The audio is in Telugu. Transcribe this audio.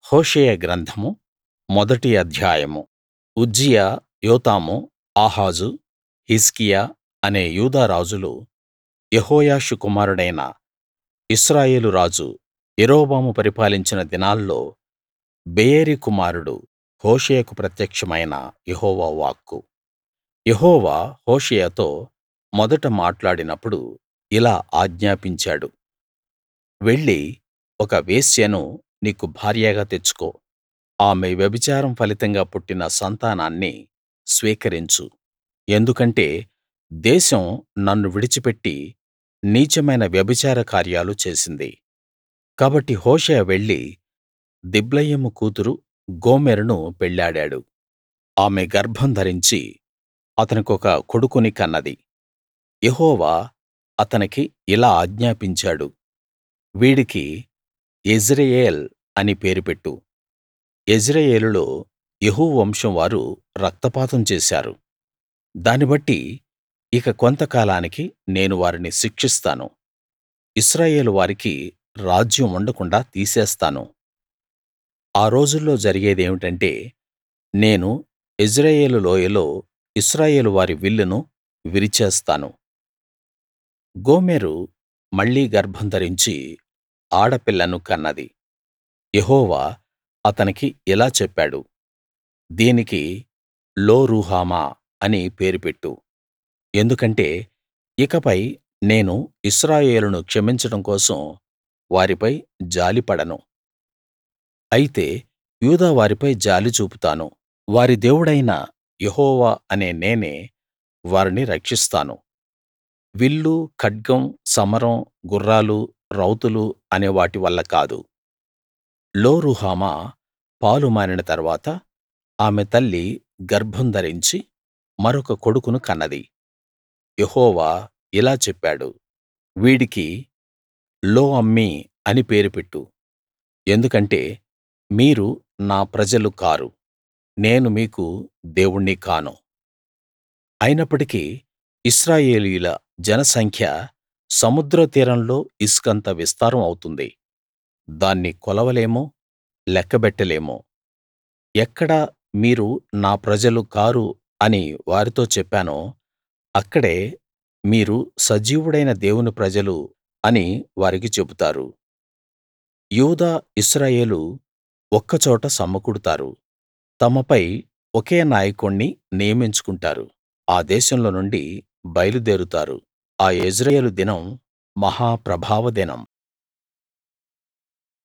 హోషేయ గ్రంథము మొదటి అధ్యాయం ఉజ్జియా యోతాము ఆహాజు హిజ్కియా అనే యూదా రాజులు యెహోయాషు కుమారుడైన ఇశ్రాయేలు రాజు యరొబాము పరిపాలించిన దినాల్లో బెయేరీ కుమారుడు హోషేయకు ప్రత్యక్షమైన యెహోవా వాక్కు యెహోవా హోషేయతో మొదట మాట్లాడినప్పుడు ఇలా ఆజ్ఞాపించాడు వెళ్లి ఒక వేశ్యను నీకు భార్యగా తెచ్చుకో ఆమె వ్యభిచారం ఫలితంగా పుట్టిన సంతానాన్ని స్వీకరించు ఎందుకంటే దేశం నన్ను విడిచిపెట్టి నీచమైన వ్యభిచార కార్యాలు చేసింది కాబట్టి హోషేయ వెళ్లి దిబ్లయీము కూతురు గోమెరును పెళ్ళాడాడు ఆమె గర్భం ధరించి అతనికొక కొడుకుని కన్నది యెహోవా అతనికి ఇలా ఆజ్ఞాపించాడు వీడికి యెజ్రెయేల్ అని పేరు పెట్టు యెజ్రెయేలులో యెహూ వంశం వారు రక్తపాతం చేశారు దాన్ని బట్టి ఇక కొంతకాలానికి నేను వారిని శిక్షిస్తాను ఇశ్రాయేలు వారికి రాజ్యం ఉండకుండాా తీసేస్తాను ఆ రోజుల్లో జరిగేదేమిటంటే నేను యెజ్రెయేలు లోయలో ఇశ్రాయేలు వారి విల్లును విరిచేస్తాను గోమెరు మళ్ళీ గర్భం ధరించి ఆడపిల్లను కన్నది యెహోవా అతనికి ఇలా చెప్పాడు దీనికి లో రుహమా అని పేరు పెట్టు ఎందుకంటే ఇకపై నేను ఇశ్రాయేలును క్షమించడం కోసం వారిపై జాలిపడను అయితే యూదా వారిపై జాలి చూపుతాను వారి దేవుడైన యెహోవా అనే నేనే వారిని రక్షిస్తాను విల్లు ఖడ్గం సమరం గుర్రాలు రౌతులు అనే వాటి వల్ల కాదు లో రుహమా పాలు మానిన తరువాత ఆమె తల్లి గర్భం ధరించి మరొక కొడుకును కన్నది యెహోవా ఇలా చెప్పాడు వీడికి లో అమ్మీ అని పేరు పెట్టు ఎందుకంటే మీరు నా ప్రజలు కారు నేను మీకు దేవుణ్ణి కాను అయినప్పటికీ ఇశ్రాయేలీయుల జనసంఖ్య సముద్ర తీరంలో ఇసుకంత విస్తారం అవుతుంది దాన్ని కొలవలేము లెక్కబెట్టలేము ఎక్కడ మీరు నా ప్రజలు కారు అని వారితో చెప్పానో అక్కడే మీరు సజీవుడైన దేవుని ప్రజలు అని వారికి చెబుతారు యూదా ఇశ్రాయేలు ఒక్కచోట సమకూడుతారు తమపై ఒకే నాయకుణ్ణి నియమించుకుంటారు ఆ దేశంలో నుండి బయలుదేరుతారు ఆ యెజ్రెయేలు దినం మహా ప్రభావ దినం